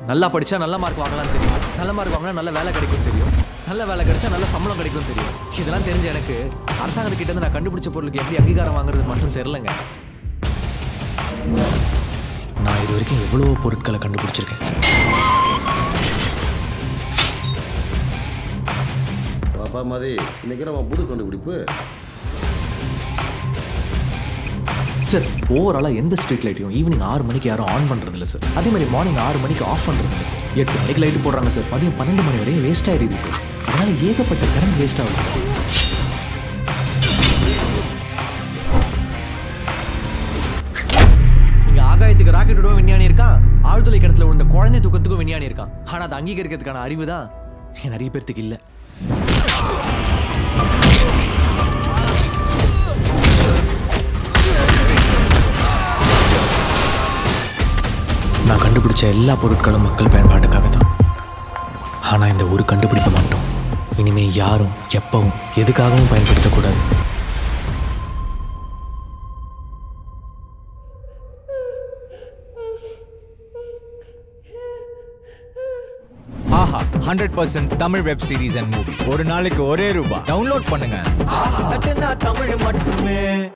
நல்லா படிச்சா நல்ல மார்க் வாங்கலாம் தெரியும் நல்ல மார்க் வாங்கினா நல்ல வேலை கிடைக்கும் தெரியும் நல்ல வேலை கிடைச்சா நல்ல சம்பளம் கிடைக்கும் தெரியும் இதெல்லாம் தெரிஞ்ச எனக்கு அரசாங்கத்துக்கிட்ட இருந்து நான் கண்டுபிடிச்ச பொருளுக்கு எப்படி அங்கீகாரம் வாங்குறது மட்டும் தெரியலங்க நான் இது வரைக்கும் எவ்வளோ பொருட்களை கண்டுபிடிச்சிருக்கேன் பாப்பா மாதிரி இன்னைக்கு நம்ம புது கண்டுபிடிப்பு சார் ஓவராலாக எந்த ஸ்ட்ரீட் லைட்டையும் ஈவினிங் ஆறு மணிக்கு யாரும் ஆன் பண்ணுறது இல்லை சார் அதே மாதிரி மார்னிங் ஆறு மணிக்கு ஆஃப் பண்ணுறது இல்லை சார் எட்டு மணிக்கு லைட்டு போடுறாங்க சார் மதியம் பன்னெண்டு மணி வரையும் வேஸ்ட் ஆயிடுது சார் அதனால ஏகப்பட்ட கரண்ட் வேஸ்ட் ஆகுது சார் இங்க ஆகாயத்துக்கு ராக்கெட் விடவும் விஞ்ஞானி இருக்கான் ஆழ்துளை கிணத்துல விழுந்த குழந்தை தூக்கத்துக்கும் விஞ்ஞானி இருக்கான் ஆனா அதை அங்கீகரிக்கிறதுக்கான அறிவு தான் நிறைய பேர்த்துக்கு இல்லை நான் கண்டுபிடிச்ச எல்லா பொருட்களும் மக்கள் பயன்பாட்டுக்காக தான் ஆனால் இந்த ஒரு கண்டுபிடிப்பை மட்டும் இனிமே யாரும் எப்பவும் எதுக்காகவும் பயன்படுத்தக்கூடாது Aha hundred percent Tamil web series and movie ஒரு நாளைக்கு ஒரே ரூபாய் டவுன்லோட் பண்ணுங்க தமிழ் மட்டுமே